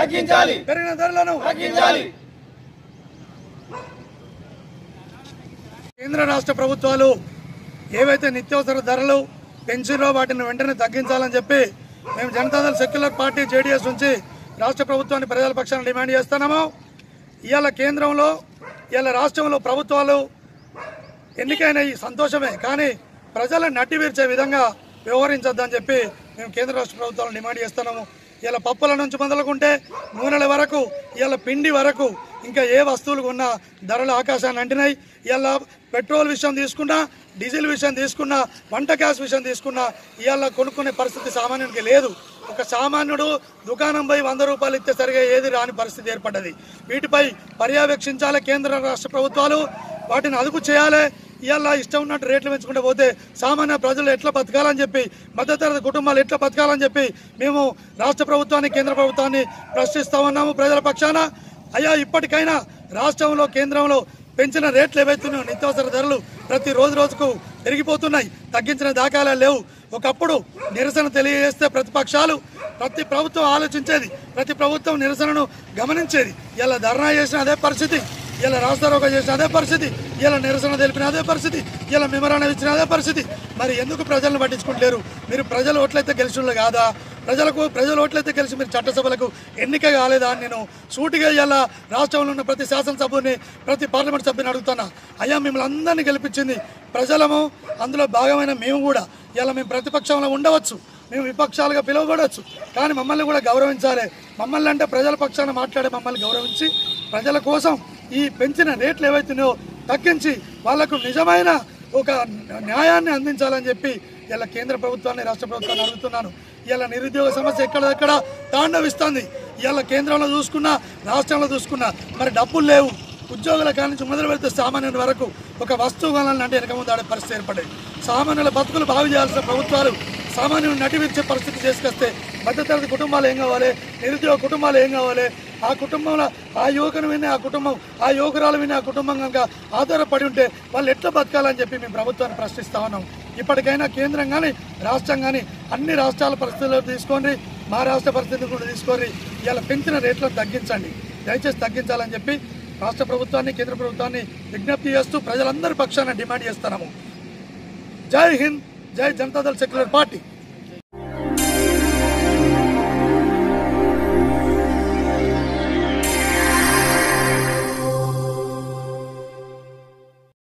తగ్గించాలి పెరిగిన ధరలను తగ్గించాలి కేంద్ర రాష్ట్ర ప్రభుత్వాలు ఏవైతే నిత్యావసర ధరలు పెంచిరో వాటిని వెంటనే తగ్గించాలని చెప్పి మేము జనతాదళ సెక్యులర్ పార్టీ జేడీఎస్ నుంచి రాష్ట్ర ప్రభుత్వాన్ని ప్రజల పక్షాన డిమాండ్ చేస్తున్నాము ఇవాళ కేంద్రంలో ఇవాళ రాష్ట్రంలో ప్రభుత్వాలు ఎన్నికైన ఈ సంతోషమే కానీ ప్రజలను నట్టివీర్చే విధంగా వ్యవహరించొద్దని చెప్పి మేము కేంద్ర రాష్ట్ర ప్రభుత్వాలను డిమాండ్ చేస్తున్నాము ఇలా పప్పుల నుంచి మొదలుకుంటే నూనెల వరకు ఇలా పిండి వరకు ఇంకా ఏ వస్తువులు కొన్నా ధరలు ఆకాశాన్ని అంటినాయి ఇలా పెట్రోల్ విషయం తీసుకున్నా డీజిల్ విషయం తీసుకున్నా వంట గ్యాస్ విషయం తీసుకున్నా ఇవాళ కొనుక్కునే పరిస్థితి సామాన్యునికి లేదు ఒక సామాన్యుడు దుకాణం పోయి వంద రూపాయలు ఇస్తే సరిగా ఏది రాని పరిస్థితి ఏర్పడ్డది వీటిపై పర్యవేక్షించాలి కేంద్ర రాష్ట్ర ప్రభుత్వాలు వాటిని అదుపు చేయాలి ఇవాళ ఇష్టం ఉన్నట్టు రేట్లు పెంచుకుంటూ పోతే సామాన్య ప్రజలు ఎట్లా బతకాలని చెప్పి మధ్యతరగతి కుటుంబాలు ఎట్లా బతకాలని చెప్పి మేము రాష్ట్ర ప్రభుత్వాన్ని కేంద్ర ప్రభుత్వాన్ని ప్రశ్నిస్తా ఉన్నాము ప్రజల పక్షాన అయ్యా ఇప్పటికైనా రాష్ట్రంలో కేంద్రంలో పెంచిన రేట్లు ఏవైతున్నాయో నిత్యావసర ధరలు ప్రతి రోజు రోజుకు పెరిగిపోతున్నాయి తగ్గించిన దాఖలా లేవు ఒకప్పుడు నిరసన తెలియజేస్తే ప్రతిపక్షాలు ప్రతి ప్రభుత్వం ఆలోచించేది ప్రతి ప్రభుత్వం నిరసనను గమనించేది ఇలా ధర్నా చేసిన అదే పరిస్థితి ఇలా రాస్తారోక చేసిన అదే పరిస్థితి ఇలా నిరసన తెలిపిన అదే పరిస్థితి ఇలా మెమరాండం ఇచ్చిన అదే పరిస్థితి మరి ఎందుకు ప్రజలను పట్టించుకుంటలేరు మీరు ప్రజలు ఓట్లయితే గెలిచిళ్ళు కాదా ప్రజలకు ప్రజలు ఓట్లయితే గెలిచి మీరు చట్టసభలకు ఎన్నిక కాలేదా అని నేను సూటిగా ఇలా రాష్ట్రంలో ఉన్న ప్రతి శాసనసభ్యుని ప్రతి పార్లమెంట్ సభ్యుని అడుగుతున్నా అయ్యా మిమ్మల్ని అందరినీ గెలిపించింది ప్రజలము అందులో భాగమైన మేము కూడా ఇలా మేము ప్రతిపక్షంలో ఉండవచ్చు మేము విపక్షాలుగా పిలువబడవచ్చు కానీ మమ్మల్ని కూడా గౌరవించాలి మమ్మల్ని అంటే ప్రజల పక్షాన మాట్లాడే మమ్మల్ని గౌరవించి ప్రజల కోసం ఈ పెంచిన రేట్లు ఏవైతున్నాయో తగ్గించి వాళ్లకు నిజమైన ఒక న్యాయాన్ని అందించాలని చెప్పి ఇలా కేంద్ర ప్రభుత్వాన్ని రాష్ట్ర ప్రభుత్వాన్ని అడుగుతున్నాను ఇలా నిరుద్యోగ సమస్య ఎక్కడెక్కడ తాండవిస్తుంది ఇలా కేంద్రంలో చూసుకున్నా రాష్ట్రంలో చూసుకున్నా మరి డబ్బులు లేవు ఉద్యోగుల కాడి నుంచి మొదలు పెడితే సామాన్యుల వరకు ఒక వస్తువు కొనాలంటే అంటే వెనక ముందు ఆడే పరిస్థితి ఏర్పడేది సామాన్యుల బతుకులు బాగు చేయాల్సిన ప్రభుత్వాలు సామాన్యులు నటివించే పరిస్థితి చేసుకొస్తే మధ్యతరగతి కుటుంబాలు ఏం కావాలి నిరుద్యోగ కుటుంబాలు ఏం కావాలి ఆ కుటుంబంలో ఆ యువకుని విని ఆ కుటుంబం ఆ యువకురాలు విని ఆ కుటుంబం కనుక ఆధారపడి ఉంటే వాళ్ళు ఎట్లా బతకాలని చెప్పి మేము ప్రభుత్వాన్ని ప్రశ్నిస్తా ఉన్నాం ఇప్పటికైనా కేంద్రం కానీ రాష్ట్రం కానీ అన్ని రాష్ట్రాల పరిస్థితుల్లో తీసుకోండి మా రాష్ట్ర పరిస్థితులు కూడా తీసుకోండి ఇలా పెంచిన రేట్లను తగ్గించండి దయచేసి తగ్గించాలని చెప్పి రాష్ట్ర ప్రభుత్వాన్ని కేంద్ర ప్రభుత్వాన్ని విజ్ఞప్తి చేస్తూ ప్రజలందరి పక్షాన డిమాండ్ చేస్తున్నాము జై హింద్ జై జనతాదళ్ సెక్యులర్ పార్టీ